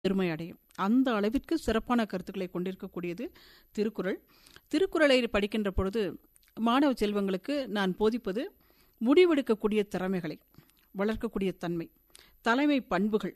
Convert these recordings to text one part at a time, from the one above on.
பெருமை அடையும் அந்த அளவிற்கு சிறப்பான கருத்துக்களை கொண்டிருக்கக்கூடியது திருக்குறள் திருக்குறளை படிக்கின்ற பொழுது மாணவ செல்வங்களுக்கு நான் போதிப்பது முடிவெடுக்கக்கூடிய திறமைகளை வளர்க்கக்கூடிய தன்மை தலைமை பண்புகள்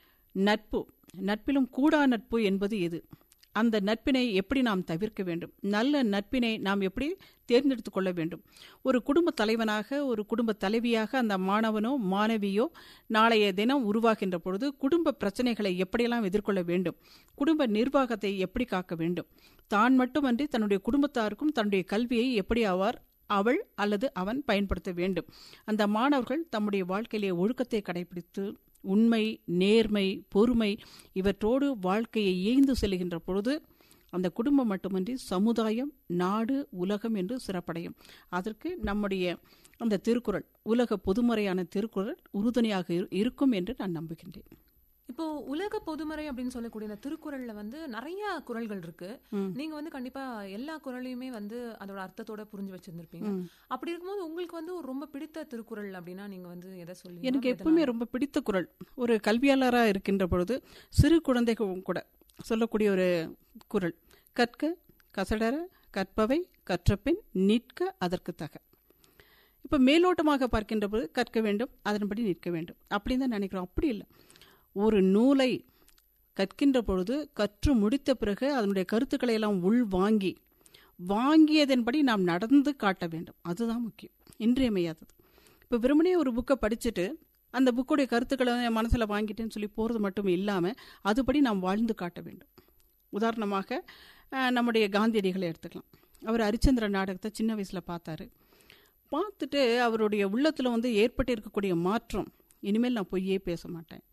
நட்பு நட்பிலும் கூடா நட்பு என்பது எது அந்த நட்பினை எப்படி நாம் தவிர்க்க வேண்டும் நல்ல நட்பினை நாம் எப்படி தேர்ந்தெடுத்து கொள்ள வேண்டும் ஒரு குடும்ப தலைவனாக ஒரு குடும்ப தலைவியாக அந்த மாணவனோ மாணவியோ நாளைய தினம் உருவாகின்ற பொழுது குடும்ப பிரச்சனைகளை எப்படியெல்லாம் எதிர்கொள்ள வேண்டும் குடும்ப நிர்வாகத்தை எப்படி காக்க வேண்டும் தான் மட்டுமன்றி தன்னுடைய குடும்பத்தாருக்கும் தன்னுடைய கல்வியை எப்படி அவர் அவள் அல்லது அவன் பயன்படுத்த வேண்டும் அந்த மாணவர்கள் தம்முடைய வாழ்க்கையிலே ஒழுக்கத்தை கடைபிடித்து உண்மை நேர்மை பொறுமை இவற்றோடு வாழ்க்கையை ஏய்ந்து செல்கின்ற பொழுது அந்த குடும்பம் மட்டுமன்றி சமுதாயம் நாடு உலகம் என்று சிறப்படையும் அதற்கு நம்முடைய அந்த திருக்குறள் உலக பொதுமறையான திருக்குறள் உறுதுணையாக இருக்கும் என்று நான் நம்புகின்றேன் இப்போ உலக பொதுமறை அப்படின்னு சொல்லக்கூடிய இந்த திருக்குறள்ல வந்து நிறைய குறள்கள் இருக்கு நீங்க வந்து கண்டிப்பா எல்லா குறளையுமே வந்து அதோட அர்த்தத்தோட புரிஞ்சு வச்சிருந்திருப்பீங்க அப்படி இருக்கும்போது உங்களுக்கு வந்து ஒரு ரொம்ப பிடித்த திருக்குறள் அப்படின்னா நீங்க வந்து எதை சொல்லி எனக்கு எப்பவுமே ரொம்ப பிடித்த குரல் ஒரு கல்வியாளராக இருக்கின்ற பொழுது சிறு குழந்தைகள் கூட சொல்லக்கூடிய ஒரு குரல் கற்க கசடர கற்பவை கற்றபின் நிற்க அதற்கு தக இப்போ மேலோட்டமாக பார்க்கின்ற போது கற்க வேண்டும் அதன்படி நிற்க வேண்டும் அப்படின்னு தான் நினைக்கிறோம் அப்படி இல்லை ஒரு நூலை கற்கின்ற பொழுது கற்று முடித்த பிறகு அதனுடைய கருத்துக்களை எல்லாம் உள் வாங்கி வாங்கியதன்படி நாம் நடந்து காட்ட வேண்டும் அதுதான் முக்கியம் இன்றியமையாதது இப்போ வெறுமனே ஒரு புக்கை படிச்சுட்டு அந்த புக்குடைய கருத்துக்களை என் மனசில் வாங்கிட்டேன்னு சொல்லி போகிறது மட்டும் இல்லாமல் அதுபடி நாம் வாழ்ந்து காட்ட வேண்டும் உதாரணமாக நம்முடைய காந்தியடிகளை எடுத்துக்கலாம் அவர் ஹரிச்சந்திர நாடகத்தை சின்ன வயசில் பார்த்தாரு பார்த்துட்டு அவருடைய உள்ளத்தில் வந்து ஏற்பட்டு இருக்கக்கூடிய மாற்றம் இனிமேல் நான் பொய்யே பேச மாட்டேன்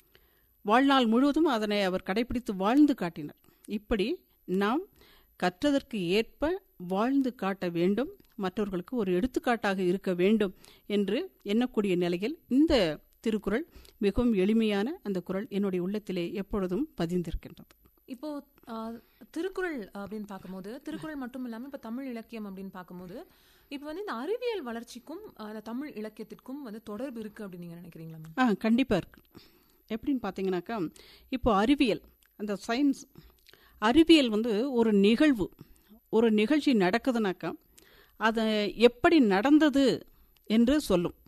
வாழ்நாள் முழுவதும் அதனை அவர் கடைபிடித்து வாழ்ந்து காட்டினார் இப்படி நாம் கற்றதற்கு ஏற்ப வாழ்ந்து காட்ட வேண்டும் மற்றவர்களுக்கு ஒரு எடுத்துக்காட்டாக இருக்க வேண்டும் என்று எண்ணக்கூடிய நிலையில் இந்த திருக்குறள் மிகவும் எளிமையான அந்த குரல் என்னுடைய உள்ளத்திலே எப்பொழுதும் பதிந்திருக்கின்றது இப்போ திருக்குறள் அப்படின்னு பார்க்கும்போது திருக்குறள் மட்டும் இல்லாமல் இப்போ தமிழ் இலக்கியம் அப்படின்னு பார்க்கும்போது இப்போ வந்து இந்த அறிவியல் வளர்ச்சிக்கும் அந்த தமிழ் இலக்கியத்திற்கும் வந்து தொடர்பு இருக்கு அப்படின்னு நீங்க நினைக்கிறீங்களா ஆ கண்டிப்பாக இருக்கு எப்படின்னு பார்த்தீங்கன்னாக்கா இப்போ அறிவியல் அந்த சயின்ஸ் அறிவியல் வந்து ஒரு நிகழ்வு ஒரு நிகழ்ச்சி நடக்குதுனாக்கா அதை எப்படி நடந்தது என்று சொல்லும்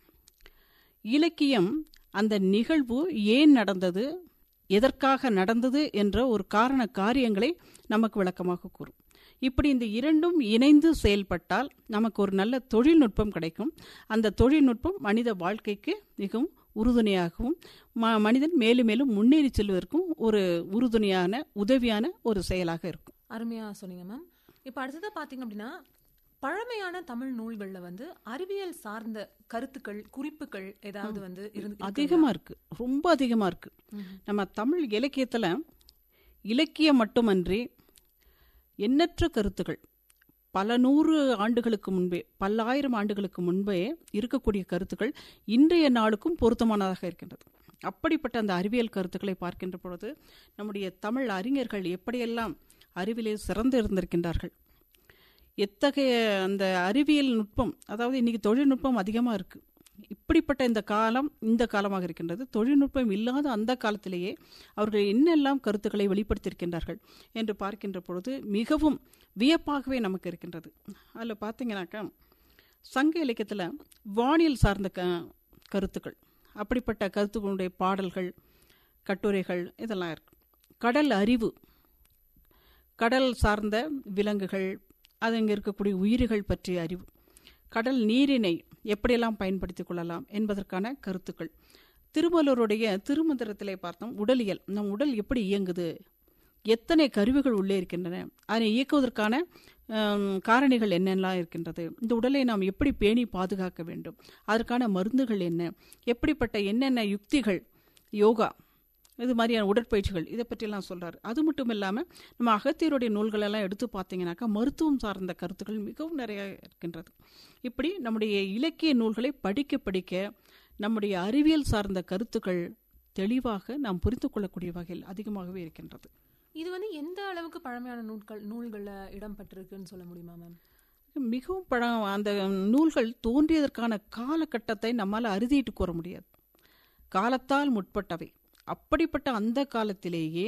இலக்கியம் அந்த நிகழ்வு ஏன் நடந்தது எதற்காக நடந்தது என்ற ஒரு காரண காரியங்களை நமக்கு விளக்கமாக கூறும் இப்படி இந்த இரண்டும் இணைந்து செயல்பட்டால் நமக்கு ஒரு நல்ல தொழில்நுட்பம் கிடைக்கும் அந்த தொழில்நுட்பம் மனித வாழ்க்கைக்கு மிகவும் உறுதுணையாகவும் ம மனிதன் மேலும் மேலும் முன்னேறி செல்வதற்கும் ஒரு உறுதுணையான உதவியான ஒரு செயலாக இருக்கும் அருமையா சொன்னீங்க மேம் இப்போ அடுத்ததாக பார்த்தீங்க அப்படின்னா பழமையான தமிழ் நூல்களில் வந்து அறிவியல் சார்ந்த கருத்துக்கள் குறிப்புகள் ஏதாவது வந்து இருந்து அதிகமாக இருக்கு ரொம்ப அதிகமாக இருக்கு நம்ம தமிழ் இலக்கியத்தில் இலக்கியம் மட்டுமன்றி எண்ணற்ற கருத்துக்கள் பல நூறு ஆண்டுகளுக்கு முன்பே பல்லாயிரம் ஆண்டுகளுக்கு முன்பே இருக்கக்கூடிய கருத்துக்கள் இன்றைய நாளுக்கும் பொருத்தமானதாக இருக்கின்றது அப்படிப்பட்ட அந்த அறிவியல் கருத்துக்களை பார்க்கின்ற பொழுது நம்முடைய தமிழ் அறிஞர்கள் எப்படியெல்லாம் அறிவிலே சிறந்து இருந்திருக்கின்றார்கள் எத்தகைய அந்த அறிவியல் நுட்பம் அதாவது இன்னைக்கு தொழில்நுட்பம் அதிகமாக இருக்குது இப்படிப்பட்ட இந்த காலம் இந்த காலமாக இருக்கின்றது தொழில்நுட்பம் இல்லாத அந்த காலத்திலேயே அவர்கள் என்னெல்லாம் கருத்துக்களை வெளிப்படுத்தியிருக்கின்றார்கள் என்று பார்க்கின்ற பொழுது மிகவும் வியப்பாகவே நமக்கு இருக்கின்றது அதில் பார்த்தீங்கன்னாக்கா சங்க இலக்கியத்தில் வானியல் சார்ந்த க கருத்துக்கள் அப்படிப்பட்ட கருத்துக்களுடைய பாடல்கள் கட்டுரைகள் இதெல்லாம் இருக்கு கடல் அறிவு கடல் சார்ந்த விலங்குகள் அது இங்கே இருக்கக்கூடிய உயிர்கள் பற்றிய அறிவு கடல் நீரினை எப்படியெல்லாம் பயன்படுத்திக் கொள்ளலாம் என்பதற்கான கருத்துக்கள் திருவள்ளுவருடைய திருமந்திரத்திலே பார்த்தோம் உடலியல் நம் உடல் எப்படி இயங்குது எத்தனை கருவிகள் உள்ளே இருக்கின்றன அதனை இயக்குவதற்கான காரணிகள் என்னெல்லாம் இருக்கின்றது இந்த உடலை நாம் எப்படி பேணி பாதுகாக்க வேண்டும் அதற்கான மருந்துகள் என்ன எப்படிப்பட்ட என்னென்ன யுக்திகள் யோகா இது மாதிரியான உடற்பயிற்சிகள் இதை பற்றியெல்லாம் சொல்கிறார் அது மட்டும் இல்லாமல் நம்ம அகத்தியருடைய நூல்களெல்லாம் எடுத்து பார்த்தீங்கன்னாக்கா மருத்துவம் சார்ந்த கருத்துக்கள் மிகவும் நிறைய இருக்கின்றது இப்படி நம்முடைய இலக்கிய நூல்களை படிக்க படிக்க நம்முடைய அறிவியல் சார்ந்த கருத்துக்கள் தெளிவாக நாம் புரிந்து கொள்ளக்கூடிய வகையில் அதிகமாகவே இருக்கின்றது இது வந்து எந்த அளவுக்கு பழமையான நூல்கள் நூல்களில் இடம்பெற்றிருக்குன்னு சொல்ல முடியுமா மேம் மிகவும் பழம் அந்த நூல்கள் தோன்றியதற்கான காலகட்டத்தை நம்மால் அறுதிட்டு கூற முடியாது காலத்தால் முற்பட்டவை அப்படிப்பட்ட அந்த காலத்திலேயே